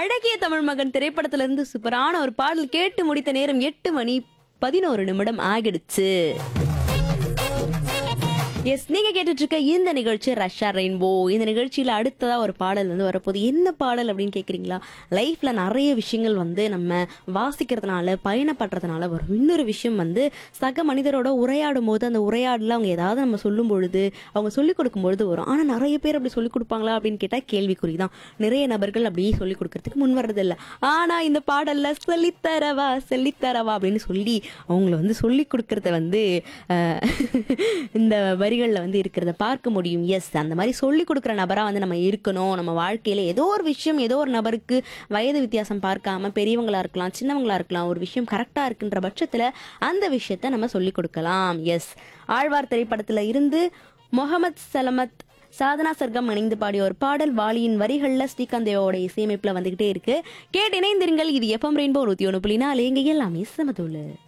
அழகிய தமிழ் மகன் திரைப்படத்துல இருந்து சூப்பரான ஒரு பாடல் கேட்டு முடித்த நேரம் எட்டு மணி பதினோரு நிமிடம் ஆகிடுச்சு எஸ் நீங்க கேட்டுட்டு இருக்க இந்த நிகழ்ச்சி ரஷ்யா ரெயின்போ இந்த நிகழ்ச்சியில அடுத்ததா ஒரு பாடல் வந்து வரப்போகுது என்ன பாடல் அப்படின்னு கேக்குறீங்களா லைஃப்ல நிறைய விஷயங்கள் வந்து நம்ம வாசிக்கிறதுனால பயணப்படுறதுனால வரும் இன்னொரு விஷயம் வந்து சக மனிதரோட உரையாடும் போது அந்த உரையாடல அவங்க ஏதாவது நம்ம சொல்லும் பொழுது அவங்க சொல்லிக் கொடுக்கும் பொழுது வரும் ஆனா நிறைய பேர் அப்படி சொல்லிக் கொடுப்பாங்களா அப்படின்னு கேட்டா கேள்விக்குறி தான் நிறைய நபர்கள் அப்படியே சொல்லிக் கொடுக்கறதுக்கு முன் வர்றதில்ல ஆனா இந்த பாடல்ல சொல்லித்தரவா சொல்லித்தரவா அப்படின்னு சொல்லி அவங்கள வந்து சொல்லிக் கொடுக்கறத வந்து அஹ், இந்த வரிகளில் வந்து இருக்கிறத பார்க்க முடியும் எஸ் அந்த மாதிரி சொல்லிக் கொடுக்குற நபராக வந்து நம்ம இருக்கணும் நம்ம வாழ்க்கையில ஏதோ ஒரு விஷயம் ஏதோ ஒரு நபருக்கு வயது வித்தியாசம் பார்க்காம பெரியவங்களா இருக்கலாம் சின்னவங்களா இருக்கலாம் ஒரு விஷயம் கரெக்டாக இருக்குன்ற பட்சத்தில் அந்த விஷயத்த நம்ம சொல்லிக் கொடுக்கலாம் எஸ் ஆழ்வார் திரைப்படத்துல இருந்து முகமது சலமத் சாதனா சர்க்கம் இணைந்து பாடிய ஒரு பாடல் வாலியின் வரிகள்ல ஸ்ரீகாந்த் தேவாவோட இசையமைப்புல வந்துகிட்டே இருக்கு கேட்டு இணைந்திருங்கள் இது எஃப்எம் ரெயின்போ நூத்தி ஒன்று புள்ளினா எல்லாமே சமதுள்ளு